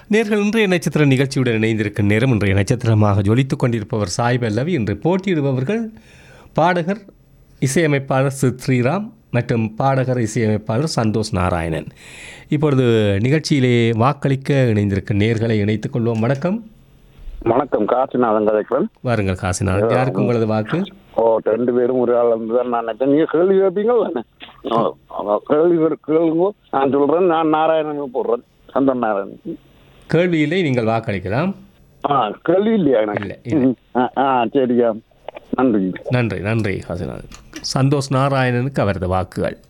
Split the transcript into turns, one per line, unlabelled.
நேர்கள் இன்றைய நட்சத்திர நிகழ்ச்சியுடன் இணைந்திருக்கும் நேரம் இன்றைய நட்சத்திரமாக ஜொலித்துக் கொண்டிருப்பவர் சாய் பல்லவி இன்று போட்டியிடுபவர்கள் பாடகர் இசையமைப்பாளர் சித் ஸ்ரீராம் மற்றும் பாடகர் இசையமைப்பாளர் சந்தோஷ் நாராயணன் இப்பொழுது நிகழ்ச்சியிலே வாக்களிக்க இணைந்திருக்கும் நேர்களை இணைத்துக் கொள்வோம் வணக்கம்
வணக்கம் காசிநாதன் கதைக்கிறேன்
வாருங்கள் காசிநாதன் யாருக்கு உங்களது வாக்கு
ஓ ரெண்டு பேரும் ஒரு ஆள் தான் நான் நினைச்சேன் நீங்க கேள்வி கேட்பீங்களா தானே? ஓ, அவ கேள்வி கேளு- கேளுங்க நான் சொல்றேன் நான் நாராயணன் போடுறேன் சந்தன் நாராயணன்
கேள்வியிலே நீங்கள் வாக்களிக்கலாம்
ஆ கேள்வி இல்லையா எனக்கு
இல்லை, இல்லை.
ம், ஆ, ஆ சரியா நன்றி
நன்றி நன்றி காசிநாதன் சந்தோஷ் நாராயணனுக்கு அவரது வாக்குகள்